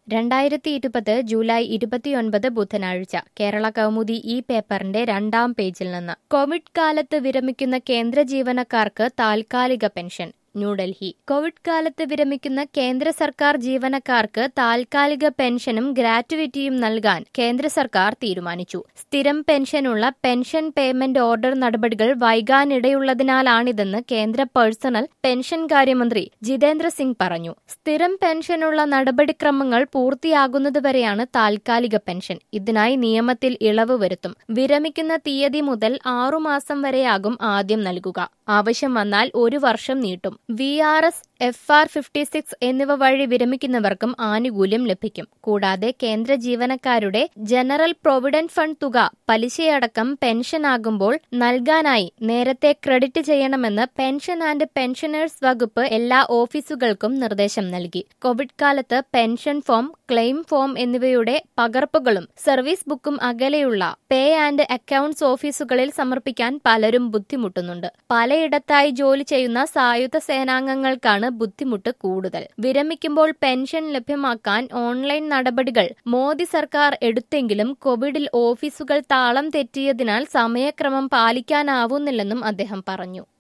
രണ്ടായിരത്തി ഇരുപത് ജൂലൈ ഇരുപത്തിയൊൻപത് ബുധനാഴ്ച കേരള കൗമുദി ഈ പേപ്പറിന്റെ രണ്ടാം പേജിൽ നിന്ന് കോവിഡ് കാലത്ത് വിരമിക്കുന്ന കേന്ദ്ര ജീവനക്കാർക്ക് താൽക്കാലിക പെൻഷൻ ന്യൂഡൽഹി കോവിഡ് കാലത്ത് വിരമിക്കുന്ന കേന്ദ്ര സർക്കാർ ജീവനക്കാർക്ക് താൽക്കാലിക പെൻഷനും ഗ്രാറ്റുവിറ്റിയും നൽകാൻ കേന്ദ്ര സർക്കാർ തീരുമാനിച്ചു സ്ഥിരം പെൻഷനുള്ള പെൻഷൻ പേയ്മെന്റ് ഓർഡർ നടപടികൾ വൈകാനിടയുള്ളതിനാലാണിതെന്ന് കേന്ദ്ര പേഴ്സണൽ പെൻഷൻ കാര്യമന്ത്രി ജിതേന്ദ്ര സിംഗ് പറഞ്ഞു സ്ഥിരം പെൻഷനുള്ള നടപടിക്രമങ്ങൾ പൂർത്തിയാകുന്നതുവരെയാണ് താൽക്കാലിക പെൻഷൻ ഇതിനായി നിയമത്തിൽ ഇളവ് വരുത്തും വിരമിക്കുന്ന തീയതി മുതൽ ആറുമാസം വരെയാകും ആദ്യം നൽകുക ആവശ്യം വന്നാൽ ഒരു വർഷം നീട്ടും V R S F R fifty six എന്നിവ വഴി വിരമിക്കുന്നവർക്കും ആനുകൂല്യം ലഭിക്കും കൂടാതെ കേന്ദ്ര ജീവനക്കാരുടെ ജനറൽ പ്രൊവിഡന്റ് ഫണ്ട് തുക പലിശയടക്കം പെൻഷനാകുമ്പോൾ നൽകാനായി നേരത്തെ ക്രെഡിറ്റ് ചെയ്യണമെന്ന് പെൻഷൻ ആൻഡ് പെൻഷനേഴ്സ് വകുപ്പ് എല്ലാ ഓഫീസുകൾക്കും നിർദ്ദേശം നൽകി കോവിഡ് കാലത്ത് പെൻഷൻ ഫോം ക്ലെയിം ഫോം എന്നിവയുടെ പകർപ്പുകളും സർവീസ് ബുക്കും അകലെയുള്ള പേ ആൻഡ് അക്കൌണ്ട്സ് ഓഫീസുകളിൽ സമർപ്പിക്കാൻ പലരും ബുദ്ധിമുട്ടുന്നുണ്ട് പലയിടത്തായി ജോലി ചെയ്യുന്ന സായുധ സേനാംഗങ്ങൾക്കാണ് ബുദ്ധിമുട്ട് കൂടുതൽ വിരമിക്കുമ്പോൾ പെൻഷൻ ലഭ്യമാക്കാൻ ഓൺലൈൻ നടപടികൾ മോദി സർക്കാർ എടുത്തെങ്കിലും കോവിഡിൽ ഓഫീസുകൾ താളം തെറ്റിയതിനാൽ സമയക്രമം പാലിക്കാനാവുന്നില്ലെന്നും അദ്ദേഹം പറഞ്ഞു